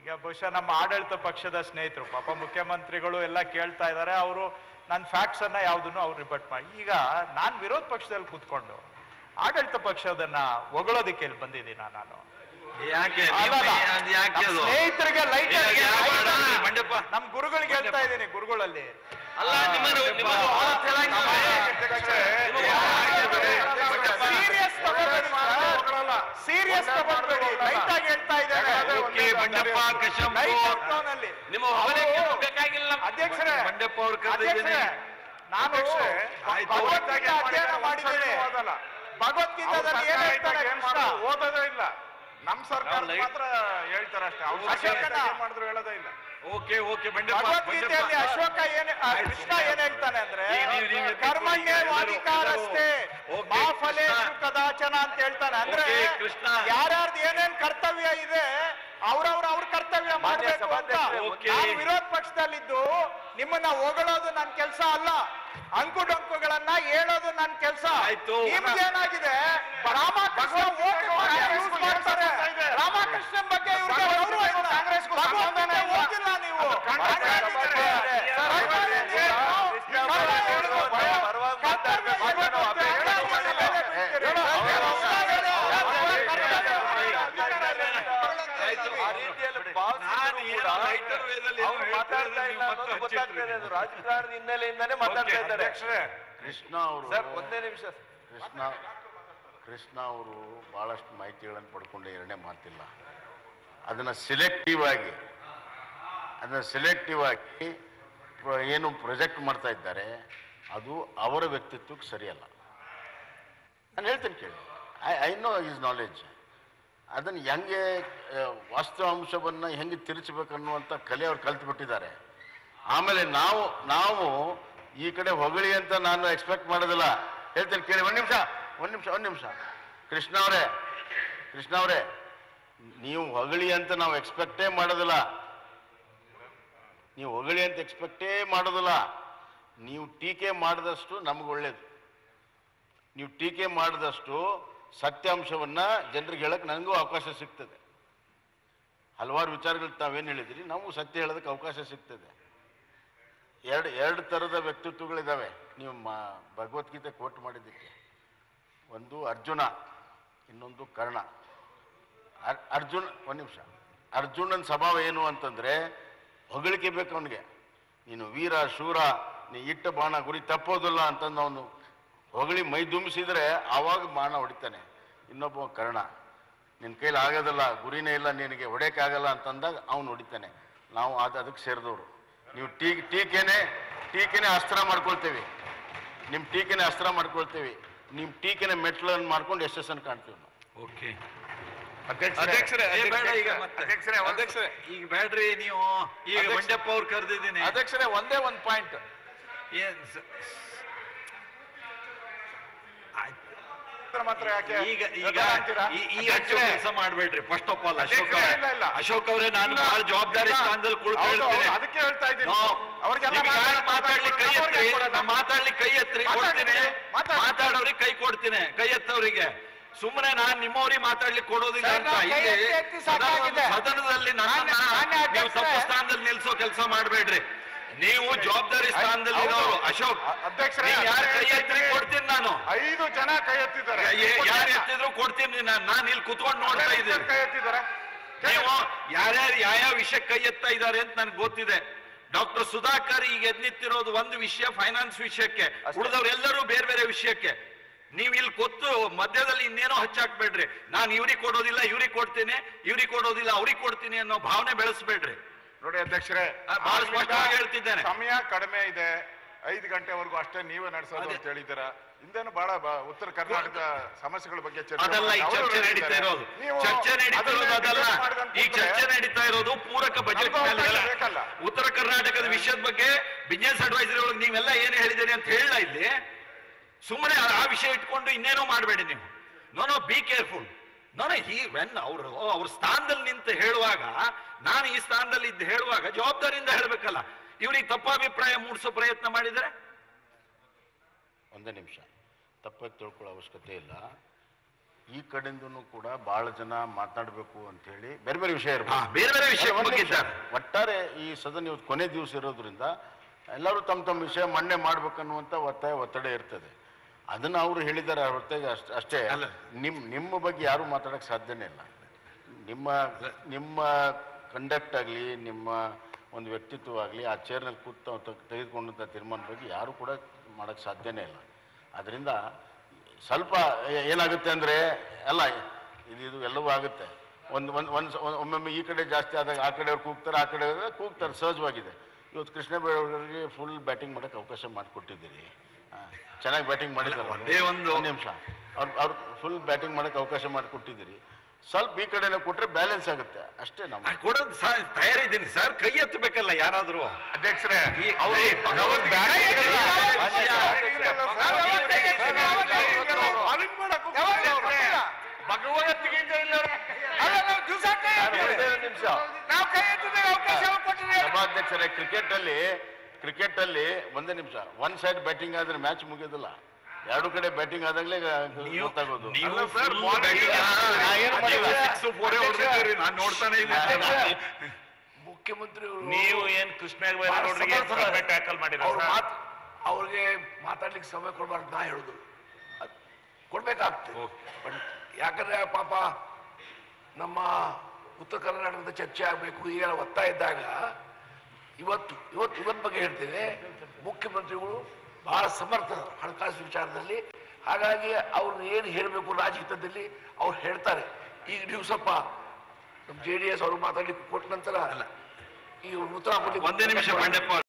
ಈಗ ಬಹುಶಃ ನಮ್ಮ ಆಡಳಿತ ಪಕ್ಷದ ಸ್ನೇಹಿತರು ಪಾಪ ಮುಖ್ಯಮಂತ್ರಿಗಳು ಎಲ್ಲ ಕೇಳ್ತಾ ಇದ್ದಾರೆ ಅವರು ನನ್ನ ಫ್ಯಾಕ್ಟ್ಸ್ ಅನ್ನ ಯಾವುದನ್ನು ಅವ್ರು ರಿಪೋರ್ಟ್ ಮಾಡಿ ಈಗ ನಾನು ವಿರೋಧ ಪಕ್ಷದಲ್ಲಿ ಕೂತ್ಕೊಂಡು ಆಡಳಿತ ಪಕ್ಷದನ್ನ ಹೊಗಳೋದಕ್ಕೆ ಇಲ್ಲಿ ಬಂದಿದ್ದೀನ ನಾನು ಯಾಕೆ ಅಲ್ಲ, ನೀವು- ಅಲ್ಲ. ಅದ್ ಯಾಕೆ ನಮ್ಮ ಅದು? ಸ್ನೇಹಿತರಿಗೆ ಲೈಟ್ ಇಲ್ಲ, ಯಾಕೆ ಮಾಡೋದು? ಮಂಡಪ ನಮ್ ಗುರುಗಳಿಗೆ ಹೇಳ್ತಾ ಇದ್ದೀನಿ ಗುರುಗಳಲ್ಲಿ ಅಲ್ಲ ನಿಮ್ಮನ್ನು ನಿಮ್ಮನ್ನು ಭಾಳ ತೆಲಂಗಾಣ ಸೀರಿಯಸ್ ಸೀರಿಯಸ್ ತಗೊಳ್ಬೇಡಿ ಲೈಟ್ ಆಗಿ ಹೇಳ್ತಾ ಇದ್ದಾರೆ ಓಕೆ ಬಂಡಪ್ಪ ಕಶ್ಯಪ್ ಲೈಟ್ ಟೋನಲ್ಲಿ ನಿಮ್ಮ ಹೊಲಕ್ಕೆ ಬೇಕಾಗಿಲ್ಲ ಅಧ್ಯಕ್ಷರೇ ಬಂಡಪ್ಪ ಅವ್ರ ಕರೆದಿದ್ದೀನಿ ಅಧ್ಯಕ್ಷರೇ, ನಾನು ಆಯ್ತು. ಭಗವದ್ಗೀತೆ ಅಧ್ಯಯನ ಮಾಡಿದ್ದೇನೆ ಭಗವದ್ಗೀತಾದಲ್ಲಿ ಏನ್ ಹೇಳ್ತಾರೆ ಕೃಷ್ಣ? ಓದೋದೇ ಇಲ್ಲ ನಮ್ ಸರ್ಕಾರ ನಾವು ಲೈಟ್- ಮಾತ್ರ ಹೇಳ್ತಾರೆ ಅಷ್ಟೇ ಅವ್ರು ಅಶೋಕನ- ಏನ್ ಮಾಡಿದ್ರು ಹೇಳೋದೇ ಇಲ್ಲ ಓಕೆ ಓಕೆ ಬಂಡಪ್ಪ ಭಗವದ್ಗೀತೆಯಲ್ಲಿ ಬಂಡಪ್ಪ. ಅಶೋಕ ಏನ್ ಆ, ಕೃಷ್ಣ ಏನ್ ಹೇಳ್ತಾನೆ ಅಂದ್ರೆ ಈಗ ನೀವು- ನೀವು ಎದ್ದು ಕರ್ಮಣ್ಯವಾಧಿಕಾರಸ್ಥೆ ಓಕೆ, ಮಾ ಫಲೇಶು ಕೃಷ್ಣ. ಕದಾಚನ ಅಂತ ಹೇಳ್ತಾನೆ ಅಂದ್ರೆ ಓಕೆ, ಕೃಷ್ಣ. ಯಾರ್ಯಾರ್ದು ಏನೇನ್ ಕರ್ತವ್ಯ ಇದೆ ಅವ್ರವ್ರ ಅವ್ರ ಕರ್ತವ್ಯ ಮಾಡ್ಬೇಕು ಅಂತ ಓಕೆ. ನಾನು ವಿರೋಧ ಪಕ್ಷದಲ್ಲಿದ್ದು ನಿಮ್ಮನ್ನ ಹೊಗಳೋದು ನನ್ ಕೆಲಸ ಅಲ್ಲ ಅಂಕು ಡೊಂಕುಗಳನ್ನ ಹೇಳೋದು ನನ್ ಕೆಲಸ ಆಯ್ತು. ನಿಮ್ಗೇನಾಗಿದೆ ರಾಮಕೃಷ್ಣ vote ಮಾಡಿ use ಮಾಡ್ತಾರೆ ರಾಮಕೃಷ್ಣನ್ ಬಗ್ಗೆ ಇವ್ರಿಗೆ ಗೌರವ ಇಲ್ಲ. ಭಗವದ್ಗೀತೆ ಓದಿಲ್ಲ ನೀವು ಹಾಗಾಗಿದ್ರೆ ಸರ್ಕಾರಿ ನೀವು ಕರ್ತವ್ಯ ಇರ್ಬೇಕು ಅಂತ ಆಯ್ತು. ಆ ರೀತಿಯಲ್ಲಿ ನಾನು ಭಾವಿಸಿದ್ರು ಏನೋ ಕೂಡ lighter way ದಲ್ಲಿ ಏನೋ ಅವ್ರು ಹೇಳ್ತಾ ಮಾತಾಡ್ತಾ ಇದ್ದಾರೆ, ಇಲ್ಲ ನೀವು ಅನ್ನೋದು ಮತ್ತೆ ಗೊತ್ತಾಗ್ತಾ ಇದೆ ಅದು ಹಚ್ಚಿಟ್ರಿ. ರಾಜಕಾರಣದ ಹಿನ್ನೆಲೆಯಿಂದಾನೇ ಮಾತಾಡ್ತಾ ಇದ್ದಾರೆ ಅಧ್ಯಕ್ಷರೇ ಕೃಷ್ಣ ಅವರು ಸರ್ ಒಂದೇ ನಿಮಿಷ ಕೃಷ್ಣ ಕೃಷ್ಣ ಅವರು ಬಹಳಷ್ಟು ಮಾಹಿತಿಗಳನ್ನು ಪಡ್ಕೊಂಡು ಎರಡನೇ ಮಾತಿಲ್ಲ ಅದನ್ನ ಸಿಲೆಕ್ಟಿವ್ ಆಗಿ ಅದನ್ನ ಸಿಲೆಕ್ಟಿವ್ ಆಗಿ ಪ್ರ- ಏನು ಪ್ರೊಜೆಕ್ಟ್ ಮಾಡ್ತಾ ಇದ್ದಾರೆ ಅದು ಅವರ ವ್ಯಕ್ತಿತ್ವಕ್ಕೆ ಸರಿಯಲ್ಲ ನಾನು ಹೇಳ್ತೇನೆ ಕೇಳಿ I I know is knowledge ಅದನ್ನು ಹೆಂಗೆ ಆ, ವಾಸ್ತವಾಂಶವನ್ನು ಹೆಂಗೆ ತಿರುಚಬೇಕನ್ನುವಂಥ ಕಲೆ ಅವ್ರು ಕಲ್ತ್ಬಿಟ್ಟಿದ್ದಾರೆ ಆಮೇಲೆ ನಾವು ನಾವು ಈ ಕಡೆ ಹೊಗಳಿ ಅಂತ ನಾನು ಎಕ್ಸ್ಪೆಕ್ಟ್ ಮಾಡೋದಿಲ್ಲ ಹೇಳ್ತೇನೆ ಕೇಳಿ ಒಂದು ನಿಮಿಷ ಒಂದು ನಿಮಿಷ ಒಂದು ನಿಮಿಷ ಕೃಷ್ಣ ಅವರೇ ಕೃಷ್ಣ ಅವರೇ ನೀವು ಹೊಗಳಿ ಅಂತ ನಾವು ಎಕ್ಸ್ಪೆಕ್ಟೇ ಮಾಡೋದಿಲ್ಲ ನೀವು ಹೊಗಳಿ ಅಂತ ಎಕ್ಸ್ಪೆಕ್ಟೇ ಮಾಡೋದಿಲ್ಲ ನೀವು ಟೀಕೆ ಮಾಡಿದಷ್ಟು ನಮ್ಗೆ ಒಳ್ಳೇದು ನೀವು ಟೀಕೆ ಮಾಡಿದಷ್ಟು ಸತ್ಯಾಂಶವನ್ನ ಜನರಿಗೆ ಹೇಳಕ್ ನನಗೂ ಅವಕಾಶ ಸಿಗ್ತದೆ ಹಲವಾರು ವಿಚಾರಗಳು ತಾವೇನು ಹೇಳಿದ್ರಿ ನಾವು ಸತ್ಯ ಹೇಳೋದಕ್ಕೆ ಅವಕಾಶ ಸಿಗ್ತದೆ ಎರಡು ಎರಡು ಥರದ ವ್ಯಕ್ತಿತ್ವಗಳಿದ್ದಾವೆ ನೀವು ಮಾ ಭಗವದ್ಗೀತೆ ಕೋಟ್ ಮಾಡಿದ್ದಕ್ಕೆ ಒಂದು ಅರ್ಜುನ ಇನ್ನೊಂದು ಕರ್ಣ ಅರ್ ಅರ್ಜುನ್ ಒಂದು ನಿಮಿಷ ಅರ್ಜುನನ ಸ್ವಭಾವ ಏನು ಅಂತಂದ್ರೆ ಹೊಗಳಿಕೆ ಬೇಕು ಅವನಿಗೆ ನೀನು ವೀರ ಶೂರ ನೀ ಇಟ್ಟ ಬಾಣ ಗುರಿ ತಪ್ಪೋದಿಲ್ಲ ಅಂತಂದು ಅವನು ಹೊಗಳಿ ಮೈ ದುಂಬಿಸಿದ್ರೆ ಆವಾಗ ಬಾಣ ಹೊಡಿತಾನೆ ಇನ್ನೊಬ್ಬ ಕರ್ಣ ನಿನ್ನ ಕೈಲಿ ಆಗೋದಿಲ್ಲ ಗುರಿನೇ ಇಲ್ಲ ನಿನಗೆ ಹೊಡೆಯೋಕ್ಕಾಗಲ್ಲ ಅಂತಂದಾಗ ಅವನು ಹೊಡಿತಾನೆ ನಾವು ಅದು ಅದಕ್ಕೆ ಸೇರಿದವರು ನೀವು ಟೀ ಟೀಕೆನೆ ಟೀಕೆನೆ ಅಸ್ತ್ರ ಮಾಡ್ಕೊಳ್ತೇವೆ ನಿಮ್ಮ ಟೀಕೆನೆ ಅಸ್ತ್ರ ಮಾಡ್ಕೊಳ್ತೇವೆ ನಿಮ್ಮ ಟೀಕೆನೆ ಮೆಟ್ಲನ್ನು ಮಾಡ್ಕೊಂಡು ಯಶಸ್ಸನ್ನು ಕಾಣ್ತೀವಿ ನಾವು ಓಕೆ ಅಧ್ಯಕ್ಷರೇ ಏ, ಬೇಡ ಈಗ ಮತ್ತೆ. ಅಧ್ಯಕ್ಷರೇ ಒಂದ್- ಅಧ್ಯಕ್ಷರೇ ಈಗ ಬೇಡ್ರಿ ನೀವು ಈಗ ಅಧ್ಯಕ್ಷ- ಬಂಡಪ್ಪ ಅವ್ರು ಕರೆದಿದ್ದೀನಿ ಅಧ್ಯಕ್ಷರೇ ಒಂದೇ ಒಂದು ಪಾಯಿಂಟ್ ಏನ್ ಸ- ಆಯ್ತು. ಮಾತ್ರ ಯಾಕೆ ಈಗ ಈಗ ಎದುರು ಅಂತೀರಾ? ಈ- ಈ ಹಚ್ಚೋ ಅಧ್ಯಕ್ಷರೇ, ಕೆಲಸ ಮಾಡ್ಬೇಡ್ರಿ ಫಸ್ಟ್ ಆಫ್ ಆಲ್ ಅಶೋಕ್ ಅಧ್ಯಕ್ಷರೇ, ಅವರೇ ಇಲ್ಲ, ಇಲ್ಲ. ಅಶೋಕ್ ಅವರೇ ನಾನು ಇಲ್ಲ, ಬಹಳ ಜವಾಬ್ದಾರಿ ಇಲ್ಲ. ಸ್ಥಾನದಲ್ಲಿ ಹೌದು, ಕುಳಿತುಕೊಳ್ತೇನೆ ಹೌದು, ಅದಕ್ಕೆ ಹೇಳ್ತಾ ಇದ್ದೀನಿ ನೋ. ಅವ್ರಿಗೆಲ್ಲ ನಿಮ್ಗೆ ಯಾರು ಮಾತಾಡಕ್ಕೆ ಮಾತಾಡ್ಲಿಕ್ಕೆ ಕೈ ಅವ್ರಿಗೆ ಎತ್ರಿ ಕೊಡೋಣ. ನಾ ಮಾತಾಡ್ಲಿಕ್ಕೆ ಕೈ ಎತ್ರಿ ಮಾತಾಡಿ, ಕೊಡ್ತೀನಿ ಮಾತಾಡಿ. ಮಾತಾಡೋರಿಗೆ ಕೈ ಕೊಡ್ತೀನಿ ಕೈ ಎತ್ತವರಿಗೆ ಸುಮ್ಮನೆ ನಾನ್ ನಿಮ್ಮವ್ರಿಗೆ ಮಾತಾಡ್ಲಿಕ್ಕೆ ಕೊಡೋದಿಲ್ಲ ಸರ್, ಅಂತ ನಾವು ಕೈ ಇಲ್ಲಿ ಎತ್ತಿ ಎತ್ತಿ ಸಾಕಾಗಿದೆ. ಸದನ- ಸದನದಲ್ಲಿ ನನ್ನನ್ನ ಮಾನ್ಯ- ಮಾನ್ಯ ನೀವು ತಪ್ಪು ಅಧ್ಯಕ್ಷರೇ. ಸ್ಥಾನದಲ್ಲಿ ನಿಲ್ಸೋ ಕೆಲಸ ಮಾಡಬೇಡ್ರಿ ನೀವು ಜವಾಬ್ದಾರಿ ಸ್ಥಾನದಲ್ಲಿ ಹೌದು. ಇರೋರು ಅಶೋಕ್ ಅ- ಅಧ್ಯಕ್ಷರೇ, ನೀವು ಯಾರು ಕೈ ಅಧ್ಯಕ್ಷರೇ, ಎತ್ರಿ ಕೊಡ್ತೀನಿ ನಾನು ಐದು ಜನ ಕೈ ಎತ್ತಿದ್ದಾರೆ ಯಾರು ಎತ್ತಿದ್ರು ಕೊಡ್ತೀನಿ ನಾನು ನಾನು ಇಲ್ಲಿ ಕುತ್ಕೊಂಡು ನೋಡ್ತಾ ಇದ್ದೀನಿ ಕೈ ಎತ್ತಿದ್ದಾರೆ ನೀವು ಯಾರ್ಯಾರು ಯಾವ ವಿಷಯಕ್ಕೆ ಕೈ ಎತ್ತಾ ಇದ್ದಾರೆ ಅಂತ ನನಗೆ ಗೊತ್ತಿದೆ ಡಾಕ್ಟರ್ ಸುಧಾಕರ್ ಈಗ ಎದ್ನಿತ್ತಿರೋದು ಒಂದು ವಿಷಯ ಫೈನಾನ್ಸ್ ವಿಷಯಕ್ಕೆ ಉಳಿದವರೆಲ್ಲರೂ ಬೇರೆ ಬೇರೆ ವಿಷಯಕ್ಕೆ ನೀವು ಇಲ್ಲಿ ಗೊತ್ತು ಮಧ್ಯದಲ್ಲಿ ಇನ್ನೇನೋ ಹಚ್ಚಾಕ್ಬೇಡ್ರಿ ನಾನು ಇವ್ರಿಗೆ ಕೊಡೋದಿಲ್ಲ ಇವ್ರಿಗೆ ಕೊಡ್ತೀನಿ ಇವ್ರಿಗೆ ಕೊಡೋದಿಲ್ಲ ಅವ್ರಿಗೆ ಕೊಡ್ತೀನಿ ಅನ್ನೋ ಭಾವನೆ ಬೆಳೆಸ್ಬೇಡ್ರಿ ನೋಡಿ ಅಧ್ಯಕ್ಷರೇ ಆ, ಬಹಳ ಸ್ಪಷ್ಟವಾಗಿ ಹೇಳ್ತಿದ್ದೇನೆ. ಸಮಯ ಕಡಿಮೆ ಇದೆ ಐದು ಗಂಟೆವರೆಗೂ ಅಷ್ಟೇ ನೀವೇ ನಡೆಸೋದು ಅದೇ. ಅಂತ ಹೇಳಿದ್ದೀರಾ ಹಿಂದೇನು ಬಹಳ ಬ- ಉತ್ತರ ಕರ್ನಾಟಕ ಸಮಸ್ಯೆಗಳ ಬಗ್ಗೆ ಚರ್ಚೆ ಅದಲ್ಲ ಈ ಮಾಡಿ ಅವರು ಚರ್ಚೆ ನಡೀತಾ ಹೇಳಿದ್ದಾರೆ. ಇರೋದು ನೀವು ಚರ್ಚೆ ನಡೀತಾ ಅದನ್ನೇ ಇರೋದು ಅದಲ್ಲ discuss ಮಾಡ್ದಂತ ಈ ಕೂತ್ರೆ ಚರ್ಚೆ ನಡೀತಾ ಇರೋದು ಪೂರಕ ಬಜೆಟ್ ನಮ್ಗೂ ಮೇಲೆ ಅವಕಾಶ ಅಲ್ಲ. ಬೇಕಲ್ಲ. ಉತ್ತರ ಕರ್ನಾಟಕದ ವಿಷಯದ ಬಗ್ಗೆ ಬಿಸ್ನೆಸ್ ಅಡ್ವೈಸರಿ ಒಳಗೆ ನೀವೆಲ್ಲ ಏನು ಹೇಳಿದ್ದೀರಿ ಅಂತ ಹೇಳ ಇಲ್ಲಿ ಸುಮ್ಮನೆ ಆ ವಿಷಯ ಇಟ್ಕೊಂಡು ಇನ್ನೇನೋ ಮಾಡಬೇಡಿ ನೀವು no no be careful no no ಈ ವೆನ್ ಅವರು ಅವ್ರ ಸ್ಥಾನದಲ್ಲಿ ನಿಂತು ಹೇಳುವಾಗ ನಾನು ಈ ಸ್ಥಾನದಲ್ಲಿ ಇದ್ದು ಹೇಳುವಾಗ ಜವಾಬ್ದಾರಿಯಿಂದ ಹೇಳಬೇಕಲ್ಲ ಇವ್ರಿಗೆ ತಪ್ಪಾಭಿಪ್ರಾಯ ಮೂಡಿಸೋ ಪ್ರಯತ್ನ ಮಾಡಿದರೆ ಒಂದೇ ನಿಮಿಷ ತಪ್ಪಾಗಿ ತಿಳ್ಕೊಳ್ಳೋ ಅವಶ್ಯಕತೆ ಇಲ್ಲ ಈ ಕಡೆಯಿಂದನೂ ಕೂಡ ಬಹಳ ಜನ ಮಾತನಾಡಬೇಕು ಅಂತೇಳಿ ಬೇರೆ ಬೇರೆ ವಿಷಯ ಹಾ, ಇರ್ಬೋದು ಬೇರೆ ಬೇರೆ ವಿಷಯ ಅಲ್ಲ, ಒಂದ್ ಬಗ್ಗೆ ನಿಮಿಷ. ಸರ್ ಒಟ್ಟಾರೆ ಈ ಸದನ ಇವತ್ತು ಕೊನೆ ದಿವಸ ಇರೋದ್ರಿಂದ ಎಲ್ಲರೂ ತಮ್ಮ ತಮ್ಮ ವಿಷಯ ಮಣ್ಣೆ ಮಾಡ್ಬೇಕನ್ನುವಂಥ ಒತ್ತಾಯ ಒತ್ತಡ ಇರ್ತದೆ ಅದನ್ನ ಅವರು ಹೇಳಿದ್ದಾರೆ ಹೊರತಾಗಿ ಅಷ್ಟೇ ಅಷ್ಟೇ ಅಲ್ಲ. ನಿಮ್ ನಿಮ್ಮ ಬಗ್ಗೆ ಯಾರು ಮಾತಾಡಕ್ ಸಾಧ್ಯನೇ ಇಲ್ಲ ನಿಮ್ಮ ನಿಮ್ಮ ಕಂಡಕ್ಟ್ ಆಗಲಿ ನಿಮ್ಮ ಒಂದು ವ್ಯಕ್ತಿತ್ವ ಆಗಲಿ ಆ ಚೇರ್ನಲ್ಲಿ ಕೂತು ತಾವು ತೆಗ್- ತೆಗೆದುಕೊಂಡಂಥ ತೀರ್ಮಾನ ಬಗ್ಗೆ ಯಾರು ಕೂಡ ಮಾಡಕ್ಕೆ ಸಾಧ್ಯನೇ ಇಲ್ಲ ಅದರಿಂದ ಸ್ವಲ್ಪ ಏ- ಏನಾಗುತ್ತೆ ಅಂದರೆ ಅಲ್ಲ ಇದು ಇದು ಎಲ್ಲವೂ ಆಗುತ್ತೆ ಒಂದು ಒಂದು ಒಂದು ಒಮ್ಮೊಮ್ಮೆ ಈ ಕಡೆ ಜಾಸ್ತಿ ಆದಾಗ ಆ ಕಡೆಯವ್ರು ಕೂಗ್ತಾರೆ ಆ ಕಡೆ ಕೂಗ್ತಾರೆ ಸಹಜವಾಗಿದೆ ಇವತ್ತು ಕೃಷ್ಣ ಅವರಿಗೆ ಫುಲ್ ಬ್ಯಾಟಿಂಗ್ ಮಾಡೋಕ್ಕೆ ಅವಕಾಶ ಮಾಡಿಕೊಟ್ಟಿದ್ದೀರಿ ಚೆನ್ನಾಗಿ ಬ್ಯಾಟಿಂಗ್ ಮಾಡಿದ್ದಾರೆ ಒಂದೇ ಒಂದು- ಒಂದು ನಿಮಿಷ ಅವ್ರು ಅವ್ರು ಫುಲ್ ಬ್ಯಾಟಿಂಗ್ ಮಾಡೋಕ್ಕೆ ಅವಕಾಶ ಮಾಡಿಕೊಟ್ಟಿದ್ದೀರಿ ಸ್ವಲ್ಪ ಈ ಕಡೆನೇ ಕೊಟ್ಟರೆ ಬ್ಯಾಲೆನ್ಸ್ ಆಗುತ್ತೆ ಅಷ್ಟೇ ನಮ್ಮ ಆ, ಕೊಡೋದು ಸರ್ ತಯಾರಿದ್ದೀನಿ ಸರ್ ಕೈ ಎತ್ತಬೇಕಲ್ಲ ಯಾರಾದ್ರೂ ಅಧ್ಯಕ್ಷರೇ ಈ- ಅವ್ರು ಏ, ಭಗವಂತ ಒಂದೇ ಒಂದ್ ನಿಮಿಷ ಸಭಾಧ್ಯಕ್ಷರೇ ಕ್ರಿಕೆಟ್ ಅಲ್ಲಿ ಕ್ರಿಕೆಟ್ ಅಲ್ಲಿ ಒಂದೇ ನಿಮಿಷ ಒನ್ ಸೈಡ್ ಬ್ಯಾಟಿಂಗ್ ಆದ್ರೆ ಮ್ಯಾಚ್ ಮುಗಿಯೋದಿಲ್ಲ ಎರಡು ಕಡೆ ಬ್ಯಾಟಿಂಗ್ ಆದಾಗಲೇ ನೀವು ಗೊತ್ತಾಗೋದು ನೀವು ಅಲ್ಲ ಸರ್, full ball batting ಇಲ್ಲ. ಆ- ನಾ ಏನ್ ಮಾಡಿಲ್ಲ? ನೀವು six, four ಏ ಹೊಡ್ದಿದ್ದೀರಿ. ನಾನ್ ನೋಡ್ತಾನೆ ಇದ್ದೀನಿ ಮುಖ್ಯಮಂತ್ರಿಗಳು ನೀವು ಏನ್ ಕೃಷ್ಣ ಬೈರೇಗೌಡರಿಗೆ ಟ್ಯಾಕಲ್ ಮಾಡಿರ ಅವ್ರ ಮಾತು ಅವ್ರಿಗೆ ಮಾತಾಡ್ಲಿಕ್ಕೆ ಸಮಯ ಕೊಡ್ಬಾರ್ದು ನಾ ಹೇಳುದು ಅದ್ ಕೊಡ್ಬೇಕಾಗ್ತದೆ ಬಟ್ ಯಾಕಂದ್ರೆ ಪಾಪ ನಮ್ಮ ಉತ್ತರ ಕರ್ನಾಟಕದ ಚರ್ಚೆ ಆಗಬೇಕು ಈಗೆಲ್ಲ ಒತ್ತಾಯ ಇದ್ದಾಗ ಇವತ್ತು ಇವತ್ತು ಇವತ್ತು ಬಗ್ಗೆ ಹೇಳ್ತೇನೆ ಮುಖ್ಯಮಂತ್ರಿಗಳು ಬಹಳ ಸಮರ್ಥ ಹಣಕಾಸು ವಿಚಾರದಲ್ಲಿ ಹಾಗಾಗಿ ಅವ್ರನ್ನ ಏನು ಹೇಳಬೇಕು ರಾಜಹಿತದಲ್ಲಿ ಅವ್ರು ಹೇಳ್ತಾರೆ ಈಗ ನೀವು ಸ್ವಲ್ಪ ನಮ್ಮ ಜೆ ಡಿ ಎಸ್ ಅವರು ಮಾತಾಡ್ಲಿಕ್ಕೆ ಕೊಟ್ಟ ನಂತರ ಈಗ ಉತ್ತರ ಕೊಡ್ಲಿಕ್ಕೆ ಒಂದೇ ನಿಮಿಷ ಬಂಡೆಪ್ಪ